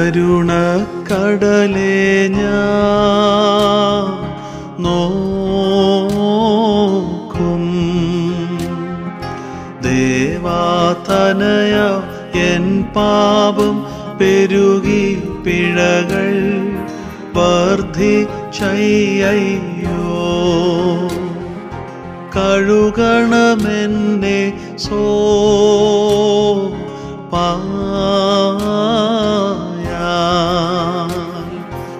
കരുണക്കടലേ ഞാൻ നോക്കും ദേവാതനയ എൻ പാപം പെരുകി പിഴകൾ വർദ്ധിച്ചയ്യോ കഴുകണമെന്നെ സോ പായാൽ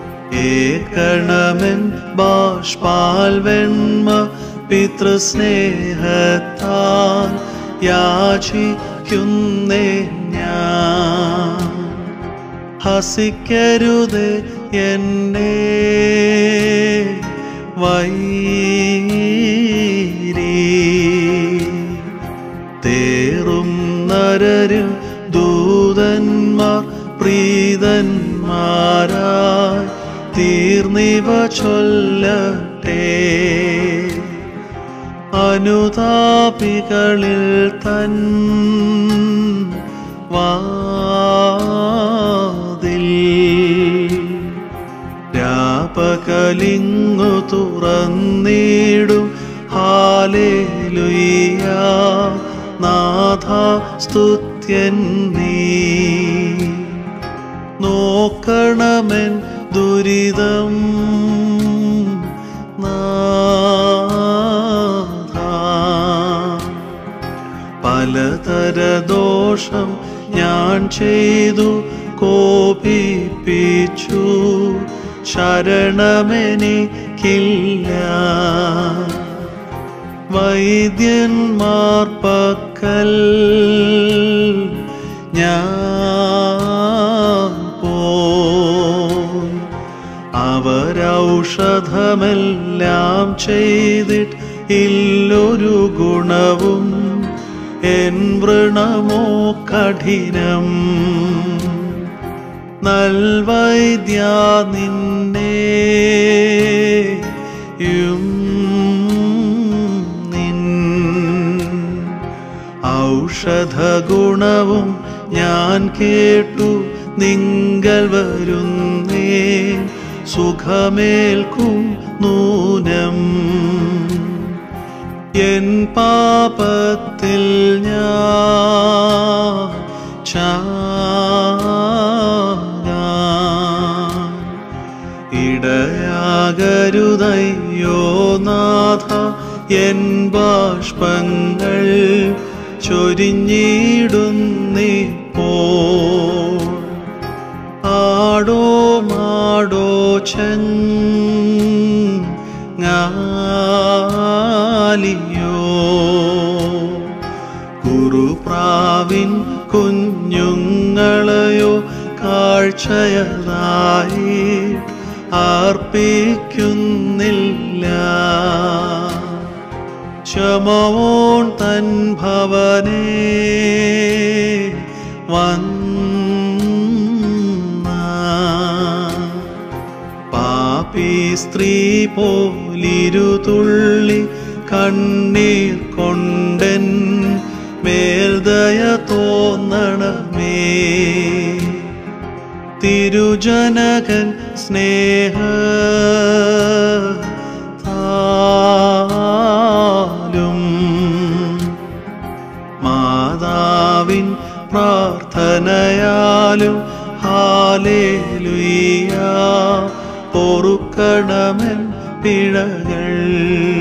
ഏകണമെൻ ബാഷ്പാൽ വെണ്മ പിതൃസ്നേഹത്താൽ യാചിക്കുന്നേ ഞാൻ ഹസിക്കരുത് എന്നെ വൈരി തേറും നരരും ദൂതന്മാർ പ്രീതന്മാരായി തീർന്നിവ ചൊല്ലട്ടെ അനുതാപികളിൽ തൻ വാതിൽ രാപകലിങ്ങു തുറന്നിടും ഹാലേലുയ്യ നാഥ സ്തുത്യൻ നീ നോക്കണമെൻ ദുരിതം നാഥ പലതര ദോഷം ഞാൻ ചെയ്തു കോപിപ്പിച്ചു ശരണമെനിക്കില്ല വൈദ്യന്മാർ പക്കൽ ഞാൻ പോയി അവരൗഷധമെല്ലാം ചെയ്തിട്ട് ഇല്ലൊരു ഗുണവും എൻ വൃണമോ കഠിനം നൽവൈദ്യ നിന്നെ യും നിൻ ഔഷധ ഗുണവും ഞാൻ കേട്ടു നിങ്ങൾ വരുന്നേ സുഖമേൽക്കും നൂനം എൻ പാപത്തിൽ ഞാൻ ചാകാൻ ഇടയാകരുതയ്യോ നാഥ എൻ ബാഷ്പങ്ങൾ ചൊരിഞ്ഞിടുന്നിപ്പോ ആടോ മാടോ ചെങ്ങാലിയോ കുറുപ്രാവിൻ കുഞ്ഞുങ്ങളെയോ കാഴ്ചയതായി അർപ്പിക്കുന്നില്ല ക്ഷമവോൺ തൻ ഭവനേ വന്ന പാപി സ്ത്രീ പോലിരുതുള്ളി കണ്ണീർ കൊണ്ടൻ മേൽദയ തോന്നണമേ തിരുജനകൻ സ്നേഹ താലും മാതാവിൻ പ്രാർത്ഥനയാലും ഹാലേലുയ്യ പൊറുക്കണമെൻ പിഴകൾ